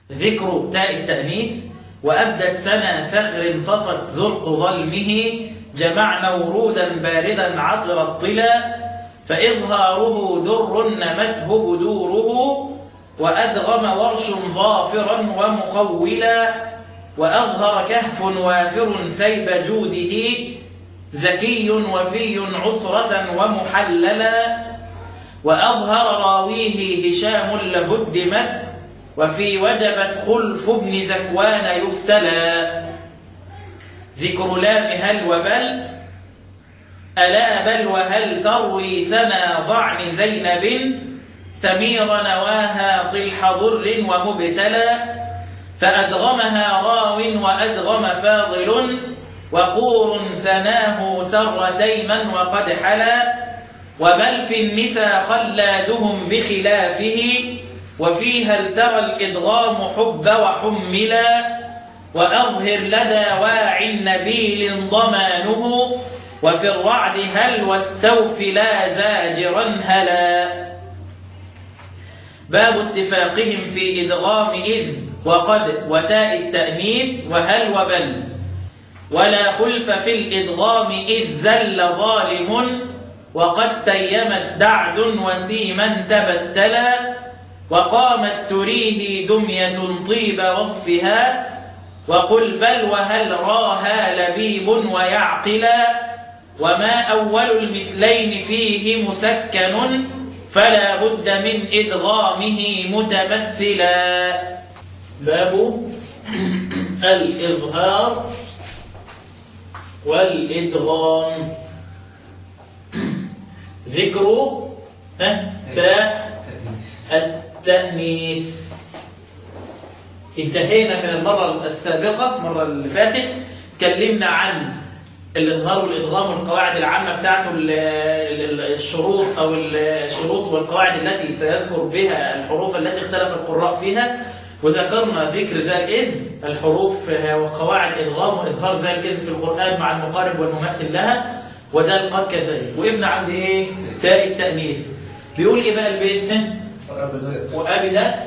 ذكر تاء التأنيث وأبدت سنة ثغر صفت زرق ظلمه جمعنا ورودا باردا عطر الطلا فإظهاره در نمته بدوره وأدغم ورش ظافرا ومخولا وأظهر كهف وافر سيب جوده زكي وفي عسرة ومحللا وأظهر راويه هشام لهدمت وفي وجبت خلف ابن ذكوان يفتلى ذكر لام هل وبل ألا بل وهل تروي ثنا ضعن زينب سمير نواها طلح ضر ومبتلى فأدغمها راو وأدغم فاضل وقور ثناه سر تيما وقد حلا وبل في النساء خلاذهم بخلافه وفيها الترى الإدغام حب وحملا وأظهر لدى واع نبيل ضمانه وفي الرعد هل واستوف لا زاجرا هلا باب اتفاقهم في إدغام إذ وقد وتاء التأنيث وهل وبل ولا خلف في الإدغام إذ ذل ظالم وقد تيمت دعد وسيما تبتلا وقامت تريه دمية طيب وصفها وقل بل وهل راها لبيب ويعقلا وما أول المثلين فيه مسكن فلا بد من إدغامه متمثلا باب الإظهار والإدغام ذكر تاء التأنيث انتهينا من المرة السابقة المرة اللي فاتت تكلمنا عن الإظهار والإدغام والقواعد العامة بتاعته الشروط أو الشروط والقواعد التي سيذكر بها الحروف التي اختلف القراء فيها وذكرنا ذكر ذا الإذ الحروف وقواعد إدغام وإظهار ذا الإذ في القرآن مع المقارب والممثل لها وده القد كذلك وقفنا عند إيه؟ تاء التأنيث بيقول إيه بقى البيت؟ وأبدت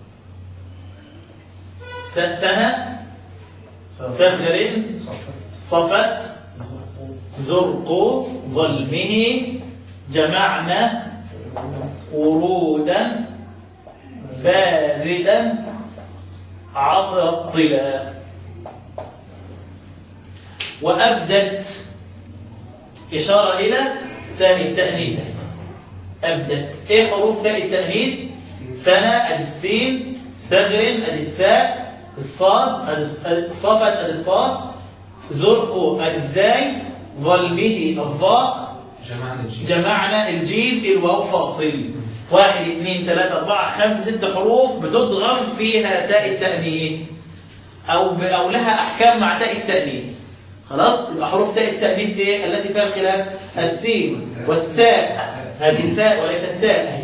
سنة ثغر صفت زرق ظلمه جمعنا ورودا باردا عطر الطلا وأبدت إشارة إلى تاء التأنيث أبدت إيه حروف تاء التأنيث سنة أدي السين ثغر أدي الثاء الصاد الصفت أدي الصاد زرق أدي الزاي ظلمه الضاء جمعنا الجيم جمعنا الجيم الواو فاصل واحد اثنين ثلاثة أربعة خمسة ست حروف بتضغم فيها تاء التأنيث أو ب... أو لها أحكام مع تاء التأنيث خلاص يبقى حروف تاء التأنيث إيه التي فيها الخلاف السين والثاء هذه الثاء وليس التاء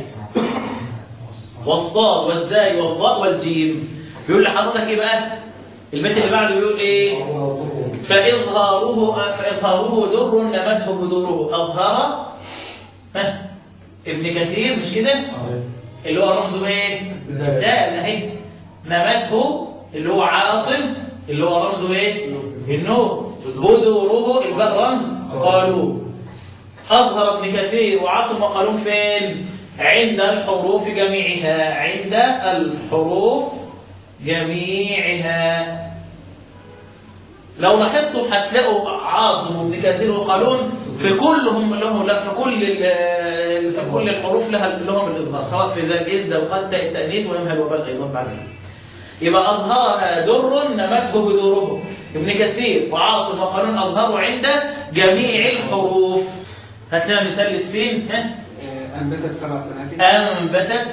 والصاد والزاي والظاء والجيم بيقول لحضرتك إيه بقى البيت اللي بعده بيقول إيه فإظهاره فإظهاره در نمته بدوره أظهر ها ابن كثير مش كده اللي هو رمزه ايه دال اهي نمته اللي هو عاصم اللي هو رمزه ايه النور بدوره الباء رمز قالوا أظهر ابن كثير وعاصم وقالون فين عند الحروف جميعها عند الحروف جميعها لو لاحظتم هتلاقوا عاصم وابن كثير وقالون في كلهم لهم لا في كل ال- في كل الحروف لها لهم الاظهار سواء في ذا الاذ ده وقد تاء التانيث ويمهل وبال ايضا بعد ذلك يبقى اظهرها در نمته بدوره ابن كثير وعاصم وقالون اظهروا عند جميع الحروف هات لنا مثال للسين ها أنبتت سبع سنابل انبتت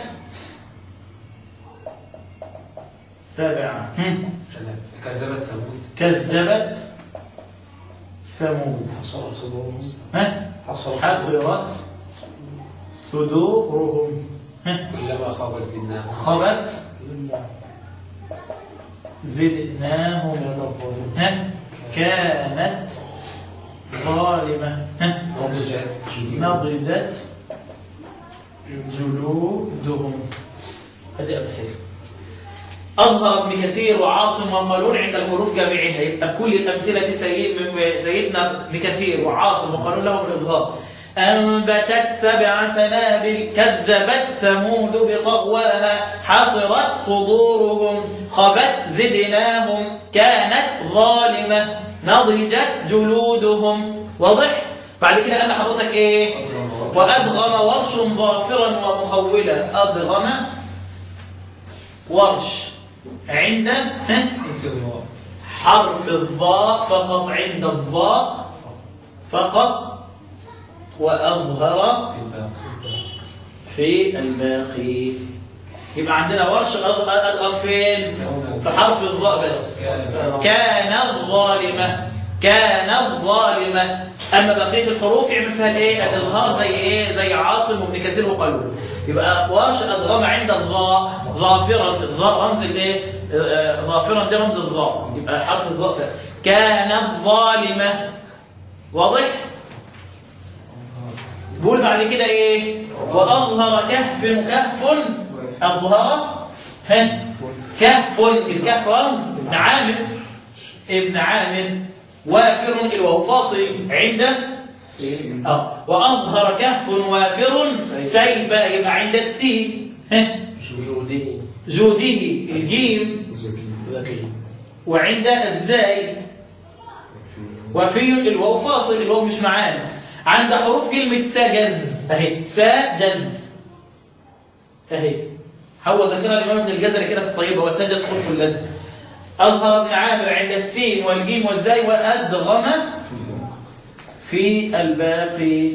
سبعه هم. سنابل كذبت ثمود كذبت ثمود حصلت صدورهم ها حصلت حصرت صدورهم ها كلما خابت زدناهم خبت زدناهم ها كانت ظالمة ها نضجت نضجت جلودهم هذه أمثلة أظهر ابن كثير وعاصم وقالون عند الحروف جميعها يبقى كل الأمثلة دي سيد من سيدنا ابن كثير وعاصم وقالون لهم الإظهار أنبتت سبع سنابل كذبت ثمود بطغواها حصرت صدورهم خبت زدناهم كانت ظالمة نضجت جلودهم واضح؟ بعد كده قال لحضرتك ايه؟ وأدغم ورش ظافرا ومخولا أدغم ورش عند ها؟ حرف الضاء فقط عند الضاء فقط وأظهر في الباقي يبقى عندنا ورش أظ- أدغم فين؟ في حرف الضاء بس كانت ظالمة كانت ظالمة أما بقية الحروف يعمل فيها الإيه؟ الإظهار زي إيه؟ زي عاصم وابن كثير وقالون يبقى ورش أدغم عند الضاء ظافرا الضاء رمز الإيه؟ آه، ظافرا ده رمز الضاء يبقى حرف الضاء فعلا. كانت ظالمة واضح؟ بقول بعد كده ايه واظهر كهف كهف اظهر ها كهف الكهف رمز ابن عامر ابن عامر وافر الواو فاصل عند اه واظهر كهف وافر سيبا يبقى عند السين ها جوده جوده الجيم زكي وعند الزاي وفي الواو فاصل الواو مش معانا عند حروف كلمة سجز اهي سجز اهي هو ذكرها الإمام ابن الجزري كده في الطيبة وسجز خلف اللزم أظهر ابن عامر عند السين والجيم والزاي وأدغم في الباقي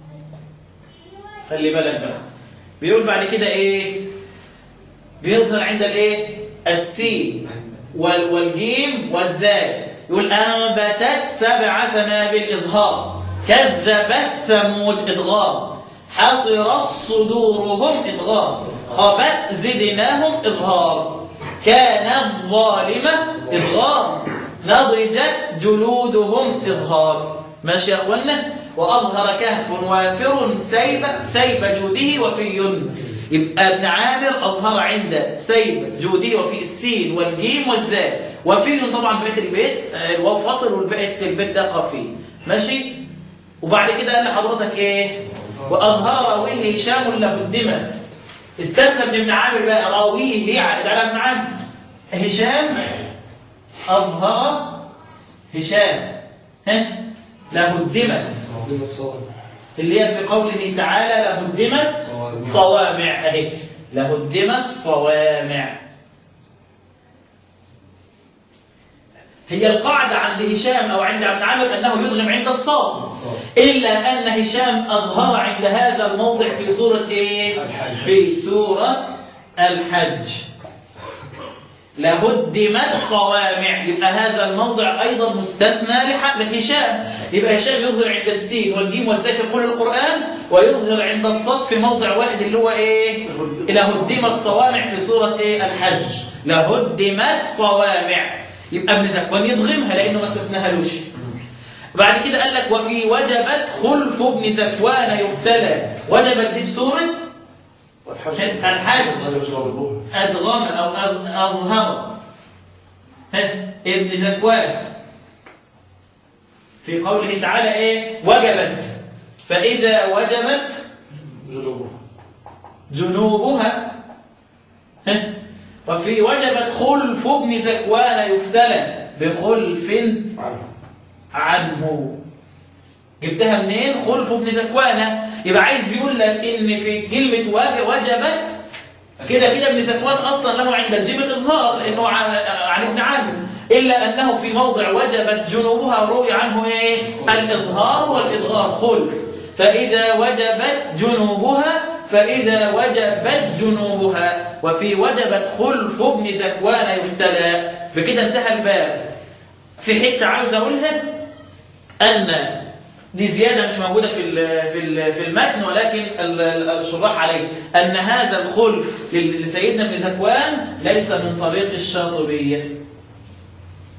خلي بالك بقى بيقول بعد كده ايه بيظهر عند الايه السين وال- والجيم والزاي يقول أنبتت سبع سنابل إظهار كذبت ثمود إدغام حصر صدورهم إدغام خبت زدناهم إظهار كانت ظالمة إدغام نضجت جلودهم إظهار ماشي يا أخوانا وأظهر كهف وافر سيب, سيب جوده وفي يبقى ابن عامر أظهر عند سيب جوده وفي السين والجيم والزاي وفي طبعا بقية البيت آه، الواو فاصل والبقية البيت ده قفي ماشي وبعد كده قال لحضرتك ايه وأظهر راويه هشام لهدمت استثنى ابن ابن عامر بقى راويه عائد على ابن عامر هشام أظهر هشام ها لهدمت اللي هي في قوله تعالى لهدمت صوامع اهي لهدمت صوامع هي القاعدة عند هشام أو عند ابن عامر أنه يدغم عند الصاد إلا أن هشام أظهر عند هذا الموضع في سورة إيه؟ في سورة الحج لهدمت صوامع يبقى هذا الموضع أيضا مستثنى لح- لهشام يبقى هشام يظهر عند السين والجيم والزاي في كل القرآن ويظهر عند الصاد في موضع واحد اللي هو إيه لهدمت صوامع في سورة إيه الحج لهدمت صوامع يبقى ابن زكوان يضغمها لأنه ما استثناهالوش بعد كده قال لك وفي وجبت خلف ابن زكوان يبتلى وجبت دي سورة الحج أدغم أو أظ- أظهر ها، ابن زكوان في قوله تعالى إيه وجبت فإذا وجبت جنوبها ها، وفي وجبت خلف ابن ذكوان يفتلى بخلف عنه جبتها منين خلف ابن ذكوان يبقى عايز يقول لك ان في كلمه وج- وجبت كده كده ابن ذكوان اصلا له عند الجيم الاظهار لانه عن, عن ابن عامر الا انه في موضع وجبت جنوبها روي عنه ايه الاظهار والادغام خلف فاذا وجبت جنوبها فاذا وجبت جنوبها وفي وجبت خلف ابن ذكوان يفتلى بكده انتهى الباب في حته عاوز اقولها ان دي زياده مش موجوده في ال- في ال- في المتن ولكن ال- ال- الشراح عليه ان هذا الخلف لل- لسيدنا ابن ذكوان ليس من طريق الشاطبيه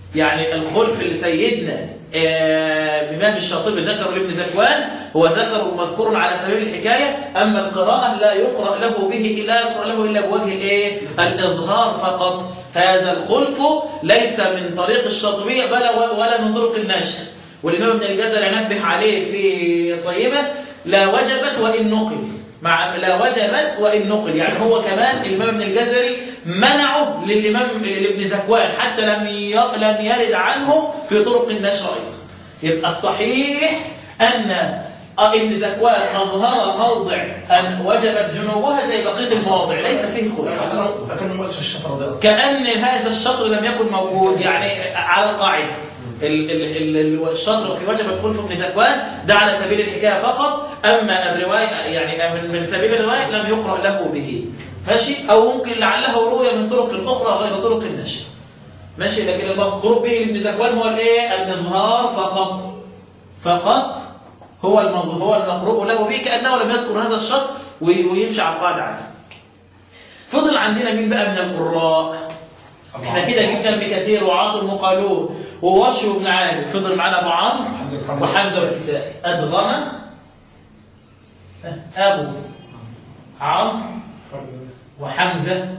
يعني الخلف اللي سيدنا آه، إمام الشاطبي ذكر لابن ذكوان هو ذكر مذكور على سبيل الحكاية أما القراءة لا يقرأ له به لا يقرأ له إلا بوجه الإيه؟ الإظهار فقط هذا الخلف ليس من طريق الشاطبية بل ولا من طرق النشر والإمام ابن الجزري نبه عليه في طيبة لا وجبت وإن نقل مع لا وجبت وإن نقل يعني هو كمان الإمام ابن الجزري منعه للإمام لابن زكوان حتى لم ي- لم يرد عنه في طرق النشر أيضا يبقى الصحيح أن ابن زكوان أظهر موضع أن وجبت جنوبها زي بقية المواضع ليس فيه خلف كان ما قالش الشطر ده اصلا كأن هذا الشطر لم يكن موجود يعني على القاعدة ال- ال- ال- ال- الشطر في وجبة خلف بن زكوان ده على سبيل الحكاية فقط أما الرواية يعني من من سبيل الرواية لم يقرأ له به ماشي أو ممكن لعله روي من طرق أخرى غير طرق النشر ماشي لكن المقروء به لابن زكوان هو الايه الإظهار فقط فقط هو المظ- هو المقروء له به كأنه لم يذكر هذا الشطر وي- ويمشي على القاعدة عادي فضل عندنا مين بقى من القراء احنا كده جبنا ابن كثير وعاصم وقالون وورش وابن عامر فضل معانا ابو عمرو وحمزه والكسائي ادغم ابو عمرو وحمزه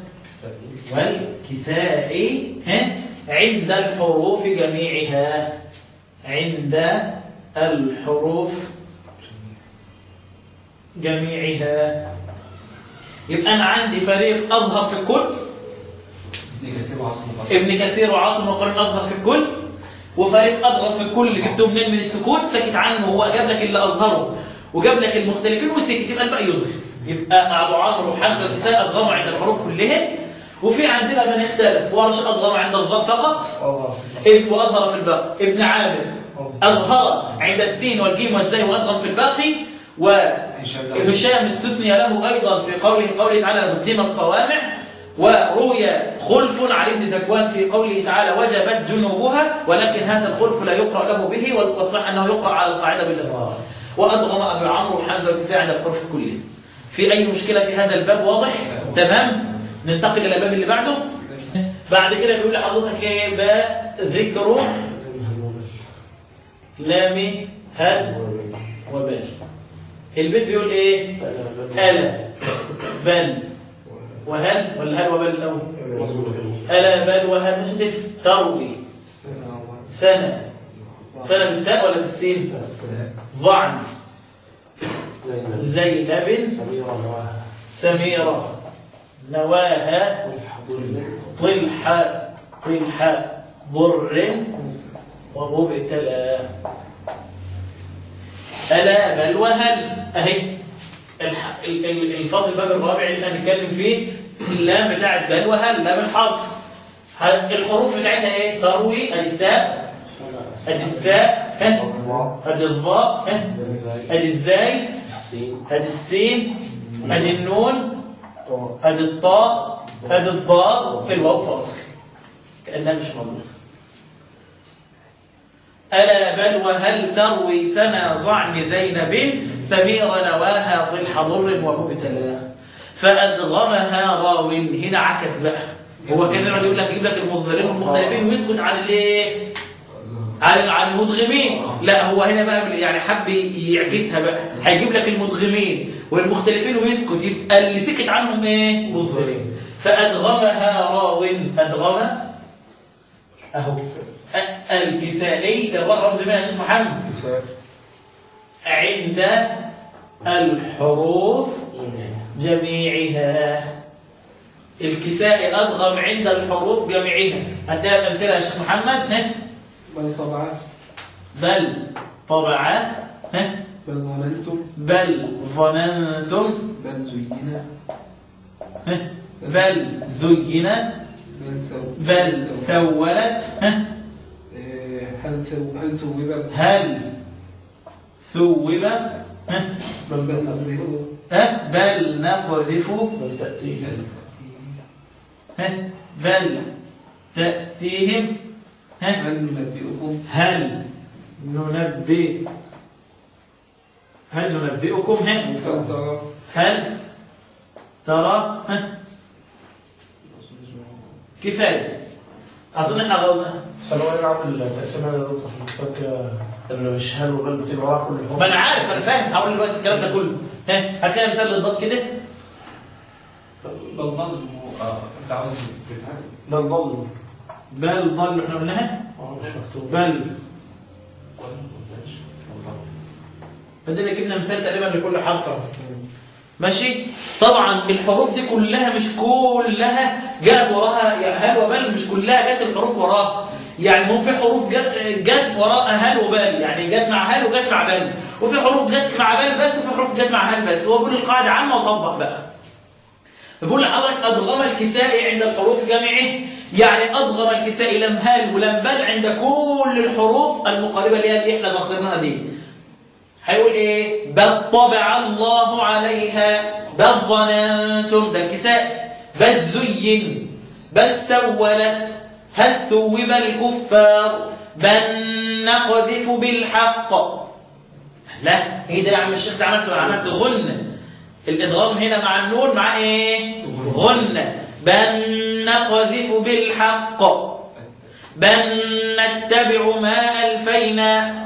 والكسائي ها عند الحروف جميعها عند الحروف جميعها يبقى انا عندي فريق اظهر في الكل ابن كثير وعاصم القرآن ابن كثير وعاصم وقرن اظهر في الكل وفريق اضغم في الكل اللي جبته منين من السكوت سكت عنه هو جاب لك اللي اظهره وجاب لك المختلفين وسكت يبقى الباقي يظهر يبقى ابو عمرو وحمزه الكساء اضغموا عند الحروف كلهم وفي عندنا من اختلف ورش اضغم عند الضاد فقط الله ابن واظهر في الباقي ابن عامر اظهر عند السين والجيم والزاي واضغم في الباقي و هشام له. هشام استثني له أيضا في قوله قوله تعالى هدمت صوامع وروي خلف عن ابن زكوان في قوله تعالى وجبت جنوبها ولكن هذا الخلف لا يقرأ له به والصح أنه يقرأ على القاعدة بالإظهار وأدغم أبو عمرو وحمزة والكساء عند الحروف كله في أي مشكلة في هذا الباب واضح؟ تمام؟ ننتقل إلى الباب اللي بعده بعد كده بيقول لحضرتك إيه باء ذكر لام هل وبال البيت بيقول ايه ألا بل وهل ولا هل وبل الأول ألا بل وهل مش هتفرق تروي ثنى ثنى بالثاء ولا بالسين ضعن زينب سميرة نواها طلحة طلحة ضر ومبتلى ألا بل وهل أهي الح- ال- ال- الفصل الباب الرابع اللي احنا بنتكلم فيه اللام بتاعت بل وهل لام الحرف ه- الحروف بتاعتها ايه تروي ادي التاء ادي الساء ها ادي الضاء ها ادي الزاي ادي السين ادي النون ادي الطاء ادي الضاد الواو فاصل كانها مش موجوده ألا بل وهل تروي ثنى ظعن زينب سمير نواها طلح ضر ومبتلى فأدغمها راو هنا عكس بقى هو كان يقعد يقول لك يجيب لك المظهرين والمختلفين ويسكت عن الايه؟ عن عن المدغمين لا هو هنا بقى يعني حب يعكسها بقى هيجيب لك المدغمين والمختلفين ويسكت يبقى اللي سكت عنهم ايه؟ مظهرين فأدغمها راو أدغم أهو أ- الكسائي الرمز مين يا شيخ محمد عند الحروف جميعها الكسائي أضغم عند الحروف جميعها هديها الأمثلة يا شيخ محمد ها؟ بل طبعا بل طبع ها؟ بل ظننتم بل ظننتم بل زينا ها؟ بل زين بل سو بل سولت ها؟ آه، هل ثو هل ثوب هل ثوب ها؟ بل بل نقذف ها؟ بل نقذف بل تأتيه ها؟ بل تأتيهم ها؟ هل ننبئكم هل ننبئ هل ننبئكم ها؟ هل ترى هل ترى ها؟ كفاية اظن احنا غلطنا ثانوية عامل التقسيم على دكتور في الكتاب كده اللي مش هل وبل بتبقى وراها كل حروف ما انا عارف انا فاهم هقول دلوقتي الكلام ده كله ها هات لنا مثال للضاد كده بل ضل آه، انت عاوز تتعلم. بل ضل بل ضل احنا قلناها اه مش مكتوب بل بدنا جبنا مثال تقريبا لكل حرف أهو. ماشي طبعا الحروف دي كلها مش كلها جاءت وراها يعني هل وبل مش كلها جت الحروف وراها يعني مو في حروف جت, جت وراء هل وبل يعني جت مع هل وجت مع بل وفي حروف جت مع بل بس وفي حروف جت مع هل بس هو بيقول القاعده عامه وطبق بقى بقول لحضرتك أدغم الكساء عند الحروف جميعه يعني أدغم الكساء لم هل ولم بل عند كل الحروف المقاربة اللي هي اللي احنا ذكرناها دي هيقول ايه بل طبع الله عليها بل ظننتم ده الكساء بل زين بل سولت هل ثوب الكفار بل نقذف بالحق لا ايه ده يا عم الشيخ ده عملته عملت غن الادغام هنا مع النون مع ايه غن بل نقذف بالحق بل نتبع ما الفينا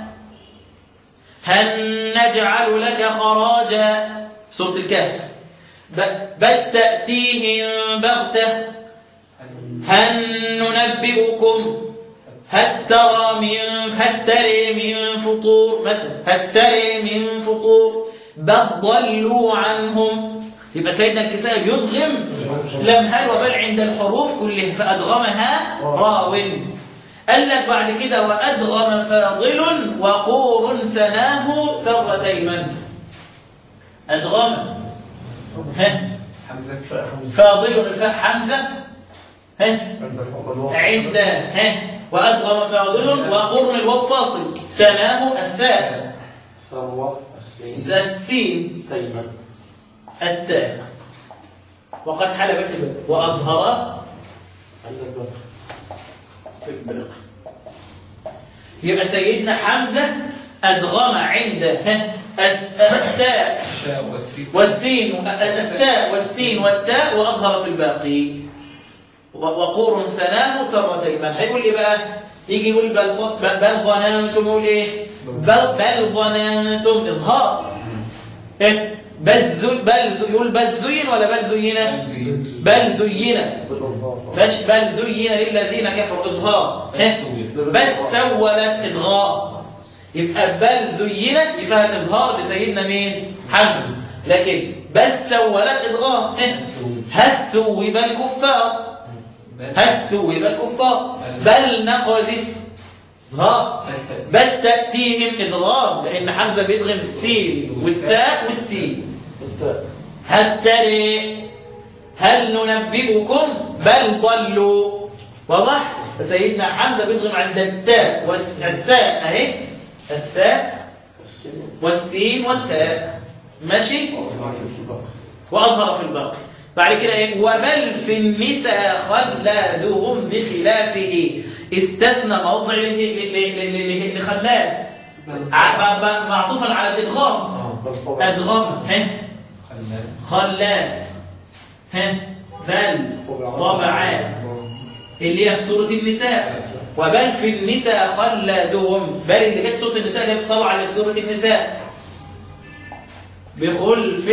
هل نجعل لك خراجا سورة الكهف ب- بل تأتيهم بغتة هل ننبئكم هل ترى من هل تري من فطور مثلا هل تري من فطور بل ضلوا عنهم يبقى سيدنا الكسائي يضغم لم هل وبل عند الحروف كلها فأدغمها راو قال لك بعد كده وأدغم فاضل وقور سناه سر تيمن أدغم ها حمزة فاضل الفاء حمزة ها عند الحروف عند ها وأدغم فاضل وقر الواو فاصل سناه الثاء ثروة السين السين تيمن التاء وقد حل بكتب وأظهر عند البر في البلق يبقى سيدنا حمزة أدغم عند ها الس- التاء التاء والسين والسين الثاء والسين والتاء وأظهر في الباقي و- وقور سناه سر تيمن هيقول إيه بقى يجي يقول بل, بل, بل ظننتم يقول إيه بل, بل ظننتم إظهار إيه بل زي بل زي يقول بل زين ولا بل زين بل زين بالإظهار باش بل زين للذين كفروا إظهار ها؟ بس سولت إظهار يبقى بل زين يفهم الإظهار لسيدنا مين حمزة لكن بس سولت إظهار ها؟ هل ثوب الكفار هل ثوب الكفار بل نقذف إظهار بل تأتيهم إضغام لأن حمزة بيدغم السين والثاء والسين التاء هل تري هل ننبئكم بل ضلوا واضح فسيدنا حمزة بيضغم عند التاء والثاء اهي الثاء السين والسين والتاء ماشي وأظهر في البر واظهر في الباقي بعد كده ايه وبل في النساء خلادهم بخلافه استثنى موضع له- ل- ل- ل- ل- لخلاد ع- ب- ب- معطوفا على الادغام بل طبعا ادغام ها خلات ها بل طبعات اللي هي في سورة النساء وبل في النساء خلدهم بل اللي جت سورة النساء اللي هي في طبعا اللي في سورة النساء بخلف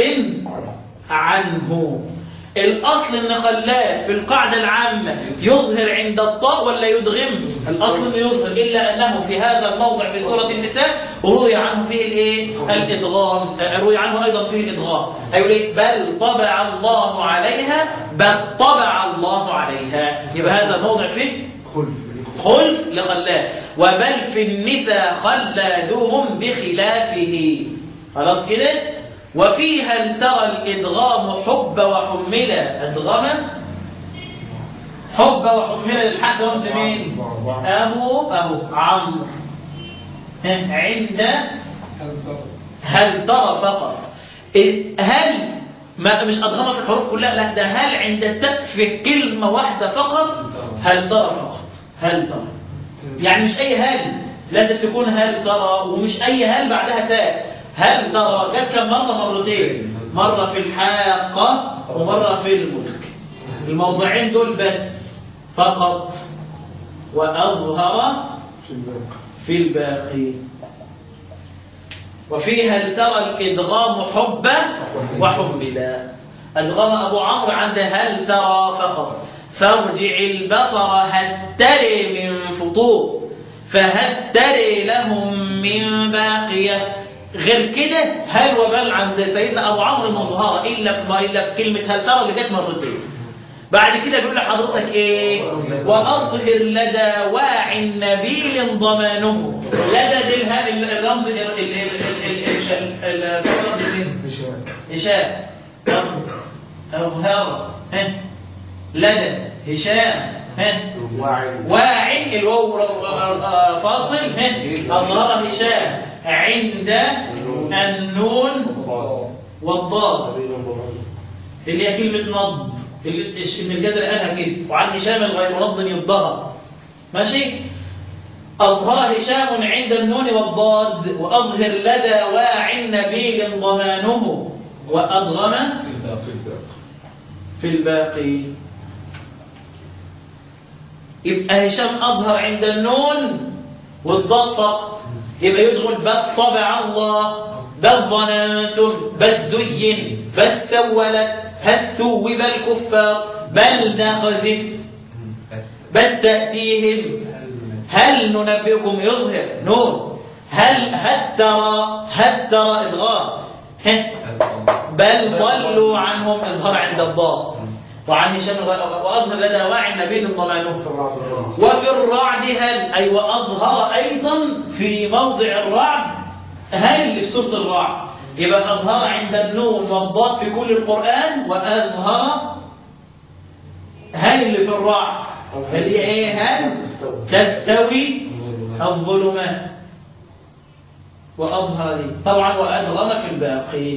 عنه الأصل إن خلاد في القاعدة العامة يظهر عند الطاء ولا يدغم الأصل إنه يظهر إلا أنه في هذا الموضع في سورة النساء روي عنه فيه الإيه؟ الإدغام آه، روي عنه أيضا فيه الإدغام هيقول إيه بل طبع الله عليها بل طبع الله عليها يبقى هذا الموضع فيه خلف خلف لخلاد وبل في النساء خلادهم بخلافه خلاص كده وفي هل ترى الإدغام حب وحمل أدغم حب وحمل للحق رمز مين أهو أهو عمرو ها، عند هل ترى فقط إيه، هل ما مش أدغم في الحروف كلها لا ده هل عند التاء في كلمة واحدة فقط هل ترى فقط هل ترى يعني مش أي هل لازم تكون هل ترى ومش أي هل بعدها تاء هل ترى جت كم مرة مرتين مرة في الحاقة ومرة في الملك الموضعين دول بس فقط وأظهر في الباقي في الباقي وفيها هل ترى الإدغام حبا وحملا أدغم أبو عمرو عند هل ترى فقط فارجع البصر هل تري من فطور فهل تري لهم من باقية غير كده هل وبل عند سيدنا أبو عمرو مظهرة إلا في إلا في كلمة هل ترى اللي جت مرتين بعد كده بيقول لحضرتك ايه واظهر لدى واع نبيل ضمانه لدى دي الها- ال- الرمز ال- ال- ال- ال- ال- الش- ال- الرمز فين؟ هشام اظهر ها لدى هشام ها واعي واع الواو ر- ر- آه، فاصل ها اظهر هشام عند النون والضاد اللي هي كلمة نض اللي الش- ابن الجزري قالها كده وعن هشام غير نض يضها ماشي أظهر هشام عند النون والضاد وأظهر لدى واع نبيل ضمانه وأضغم في الباقي في الباقي في الباقي يبقى هشام أظهر عند النون والضاد فقط يبقى يدخل بل طبع الله بل ظننتم بل زين بل سولت هل ثوب الكفار بل نقذف بل تأتيهم هل ننبئكم يظهر نون هل هل ترى هل ترى إدغام ها بل ضلوا عنهم إظهار عند الضاد وعن هشام الغ- وأظهر لدى واعي النبي ضمانه وفي الرعد هل أي وأظهر أيضا في موضع الرعد هل اللي في سورة الرعد يبقى أظهر عند النون والضاد في كل القرآن وأظهر هل اللي في الرعد اللي هي ايه هل تستوي الظلمات وأظهر دي طبعا وأدغم في الباقي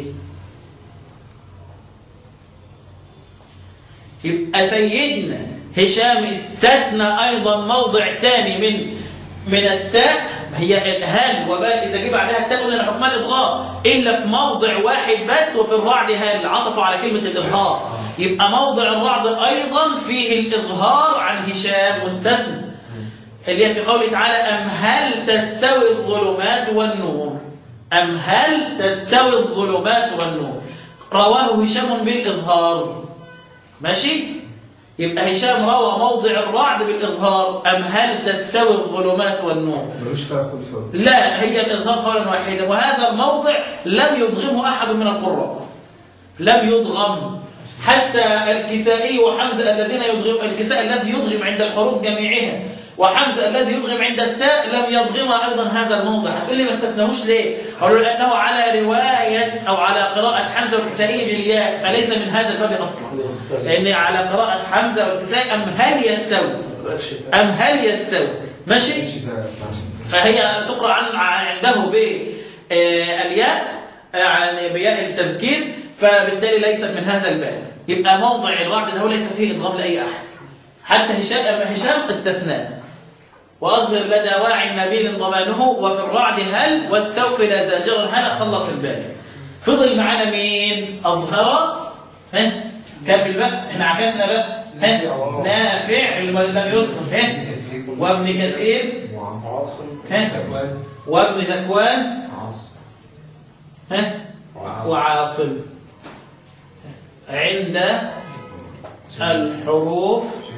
يبقى سيدنا هشام استثنى أيضا موضع تاني من من التاء هي هل وبال إذا جه بعدها التاء قلنا حكمها الإضغام إلا في موضع واحد بس وفي الرعد هل عطفوا على كلمة الإظهار يبقى موضع الرعد أيضا فيه الإظهار عن هشام مستثنى اللي هي في قوله تعالى أم هل تستوي الظلمات والنور أم هل تستوي الظلمات والنور رواه هشام بالإظهار ماشي يبقى هشام روى موضع الرعد بالإظهار أم هل تستوي الظلمات والنور ملوش فيها كل فرق لا هي الإظهار قولا واحدا وهذا الموضع لم يضغمه أحد من القراء لم يضغم حتى الكسائي وحمزة الذين يضغم الكساء الذي يضغم عند الحروف جميعها وحمزة الذي يضغم عند التاء لم يضغم أيضا هذا الموضع هتقول لي ما استثناهوش ليه؟ أقول له لأنه على رواية أو على قراءة حمزة والكسائي بالياء فليس من هذا الباب أصلا لأن على قراءة حمزة والكسائي أم هل يستوي أم هل يستوي ماشي؟ فهي تقرأ عن عنده بالياء يعني بياء التذكير فبالتالي ليست من هذا الباب يبقى موضع الرعد ده ليس فيه إضغام لأي أحد حتى هشام هشام استثناه وأظهر لدى واعي نبيل ضمانه وفي الرعد هل واستوفل زاجرا هل خلص الباب فضل معانا مين أظهر ها كم الباب احنا عكسنا بقى ها نافع اللي لم يذكر ها وابن كثير عاصم ها وابن ذكوان ها وعاصم عند الحروف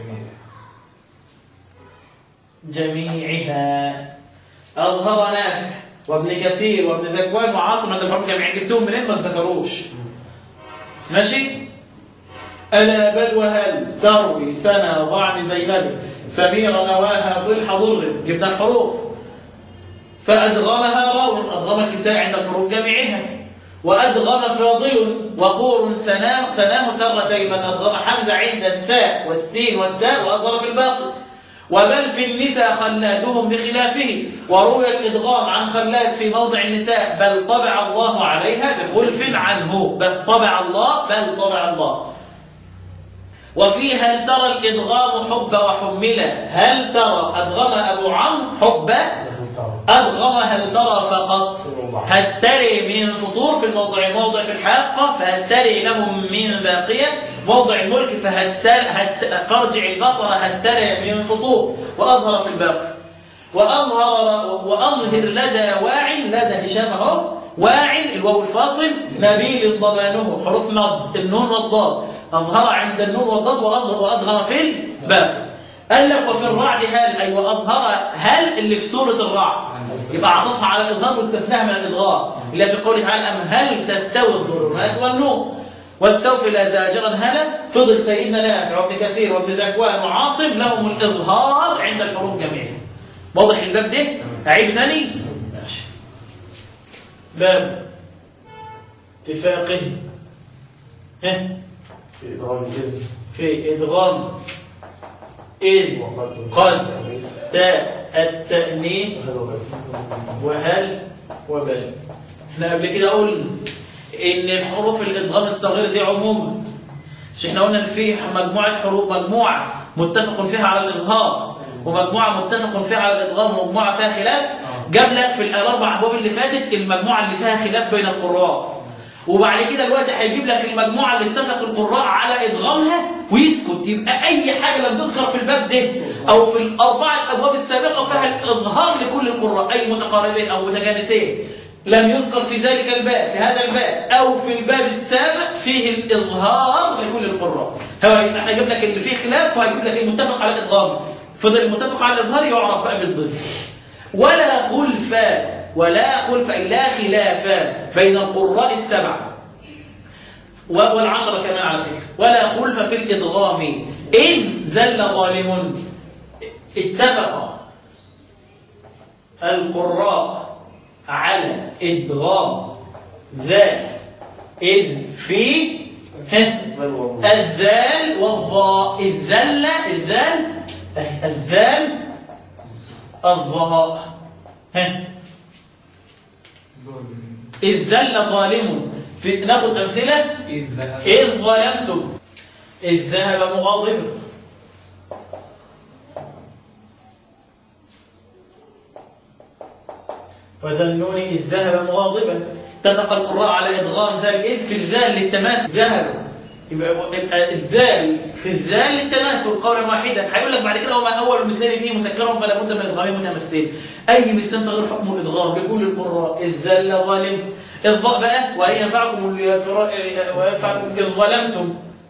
جميعها أظهر نافع وابن كثير وابن ذكوان وعاصم عند الحروف جميعها جبتهم منين ما ذكروش ماشي ألا بل وهل تروي سنة ضعن زينب سمير نواها طلح ضر جبنا الحروف فأدغمها راو أدغم الكساء عند الحروف جميعها وأدغم فاضل وقور سناه سناه سر تيما أدغم حمزة عند الثاء والسين والتاء وأظهر في الباقي وبل في النساء خلادهم بخلافه وروي الإدغام عن خلاد في موضع النساء بل طبع الله عليها بخلف عنه بل طبع الله بل طبع الله وفي هل ترى الإدغام حب وحملا هل ترى أدغم أبو عمرو حبا أدغم هل ترى فقط هل تري من فطور في الموضع موضع في الحاقة فهل تري لهم من باقية موضع الملك فهتل هت فارجع البصر هتل من فطور وأظهر في الباقي وأظهر وأظهر لدى واع لدى هشام اهو واع الواو الفاصل نبيل ضمانه حروف مد النون والضاد أظهر عند النون والضاد وأظهر وأظهر في الباقي قال لك وفي الرعد هل أي وأظهر هل اللي في سورة الرعد يبقى عطفها على الإظهار واستثناها من الإظهار إلا في قوله تعالى أم هل تستوي الظلمات والنور واستوفي لا زاجرا هلا فضل سيدنا نافع وابن كثير وابن زكوان وعاصم لهم الإظهار عند الحروف جميعا واضح الباب ده أعيد ثاني ماشي باب اتفاقه ها في إدغام الجن في إدغام إذ وقد قد تاء التأنيث وهل وبل احنا قبل كده قلنا ان الحروف الادغام الصغير دي عموما مش احنا قلنا ان في مجموعه حروف مجموعه متفق فيها على الاظهار ومجموعه متفق فيها على الادغام ومجموعه فيها خلاف جاب لك في الاربع ابواب اللي فاتت المجموعه اللي فيها خلاف بين القراء وبعد كده الوقت هيجيب لك المجموعه اللي اتفق القراء على ادغامها ويسكت يبقى اي حاجه لم تذكر في الباب ده او في الاربعه ابواب السابقه فيها الاظهار لكل القراء اي متقاربين او متجانسين لم يذكر في ذلك الباب في هذا الباب او في الباب السابق فيه الاظهار لكل القراء هو احنا جبنا لك اللي فيه خلاف وهجيب لك المتفق على الادغام فضل المتفق على الاظهار يعرف بقى بالضد ولا خلف ولا خلف أي لا خلاف بين القراء السبعة و- والعشرة كمان على فكرة ولا خلف في الإدغام إذ زل ظالم اتفق القراء على إدغام ذا إذ في ها الذال والظاء الذل الذال الذال الظاء ها إذ ذل ظالم في ناخد أمثلة إذ ذهب إذ ظلمتم إذ ذهب مغاضبا وذنون إذ ذهب مغاضبا اتفق القراء على إدغام ذلك إذ في الذال للتماثل ذهب يبقى يبقى الذال في الذال للتماثل قولا واحدا هيقول لك بعد كده وما اول المثلين فيه مسكر فلا بد من ادغام متمثل اي مثلين صغير حكم الادغام لكل القراء اذ ذل ظالم الضاء بقى وان ينفعكم الفرا- وينفعكم اذ ظلمتم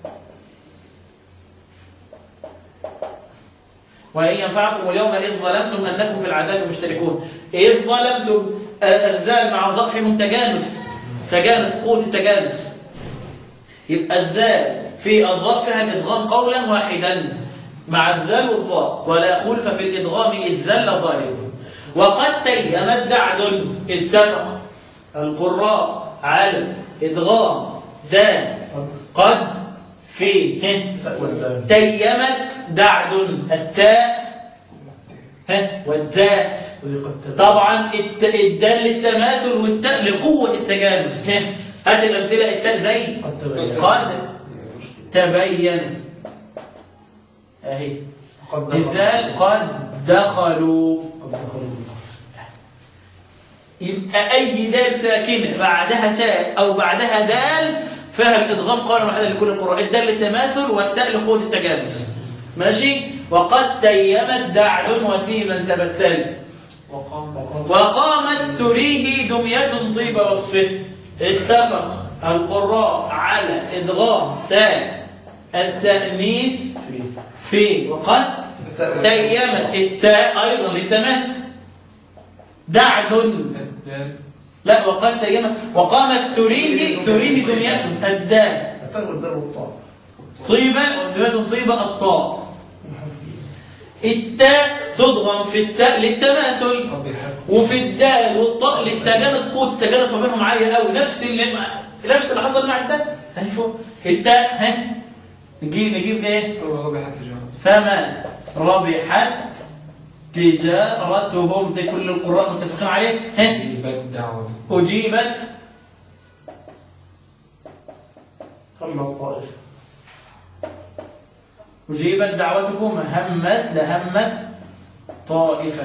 وإن ينفعكم اليوم إذ ظلمتم أنكم في العذاب مشتركون إذ ظلمتم آه، الذال مع الظاء فيهم تجانس تجانس قوة التجانس يبقى الذال في الظاء فيها الإدغام قولا واحدا مع الذال والظاء ولا خلف في الإدغام إذ ذل ظالم وقد تيمت دعد اتفق القراء على إدغام دال قد في هه تيمت دعد التاء ها والداء طبعا الت- الدال للتماثل والتاء لقوة التجانس ها هات الأمثلة التاء زي قد تبين. قد تبين اهي قد دخل. الذال قد دخلوا قد دخلوا بالكفر. يبقى أي دال ساكنة بعدها تاء أو بعدها دال فيها الإدغام قولا واحدا لكل القراء الدال للتماثل والتاء لقوة التجانس ماشي وقد تيمت دعد وسيما تبتل وقام وقامت تريه دمية طيب وصفه اتفق القراء على إدغام تاء التأنيث في في وقد تيمت التاء أيضا للتماثل دعد الدال لا وقد تيمت وقامت تريه تريه دمية الدال التاء والدال والطاء طيبة ودمية طيبة الطاء التاء تضغم في التاء للتماثل قبحت وفي الدال والطاء للتجانس قوة التجانس ما بينهم عالية قوي نفس اللي نفس اللي حصل مع الدال اهي فوق التاء ها نجيب نجيب ايه قبحت تجارة فما ربحت تجارتهم دي كل القراء متفقين عليه ها إيبات دعوة أجيبت أما الطائف أجيبت دعوتكم همت لهمت طائفة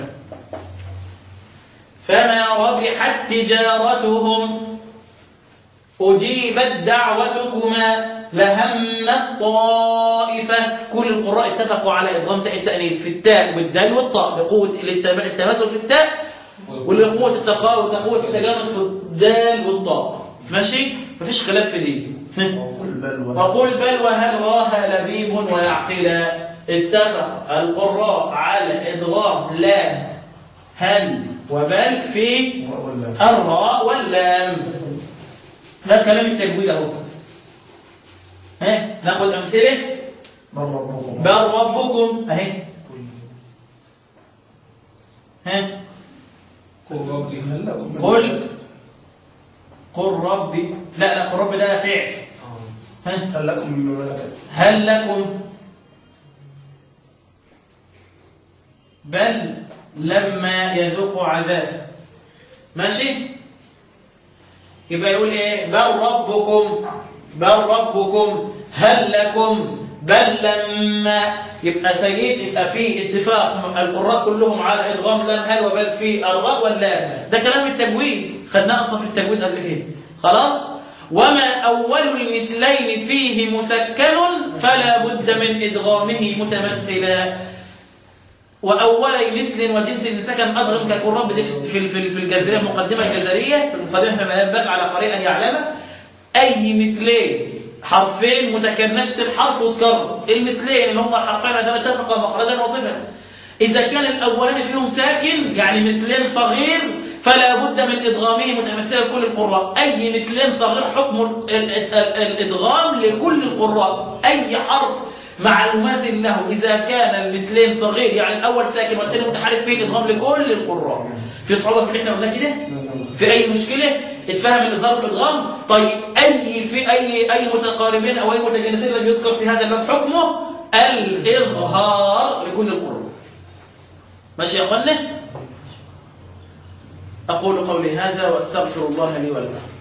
فما ربحت تجارتهم أجيبت دعوتكما لهم الطائفة كل القراء اتفقوا على إدغام تاء التأنيث في التاء والدال والطاء لقوة التم- التماثل في التاء ولقوة التقاء وقوة التجانس في الدال والطاء ماشي مفيش خلاف في دي وقل بل ولا وقل بل وهل راها لبيب ويعقلا اتفق القراء على إدغام لام هل وبل في ولا الراء واللام ده كلام التجويد اهو ها ناخد امثله بل ربكم بل ربكم اهي ها قل ربي هل لكم من قل قل ربي لا لا قل ربي ده فعل ها هل لكم من ملكت هل لكم بل لما يذوقوا عذاب ماشي يبقى يقول ايه بل ربكم بل ربكم هل لكم بل لما يبقى سيد يبقى في اتفاق القراء كلهم على ادغام لام هل وبل في الراء واللام ده كلام التجويد خدناه اصلا في التجويد قبل كده خلاص وما اول المثلين فيه مسكن فلا بد من ادغامه متمثلا واولي مثل وجنس إن سكن ادغم كقراب بتفس- في في في الجزريه المقدمه الجزريه في المقدمه فما ينبغي على قارئ ان يعلم اي مثلين حرفين متكن نفس الحرف وتكرر المثلين اللي هم الحرفين اللذين اتفقا مخرجا وصفا اذا كان الاولاني فيهم ساكن يعني مثلين صغير فلا بد من ادغامه متمثلا لكل القراء اي مثلين صغير حكم ال- ال- ال- الادغام لكل القراء اي حرف مع المماثل له إذا كان المثلين صغير يعني الأول ساكن والثاني متحرك فيه الإدغام لكل القراء في صعوبة في اللي احنا قلنا كده في أي مشكلة اتفهم الإظهار والإدغام طيب أي في أي أي متقاربين أو أي متجانسين لم يذكر في هذا الباب حكمه الإظهار لكل القراء ماشي يا أخوانا أقول قولي هذا وأستغفر الله لي ولكم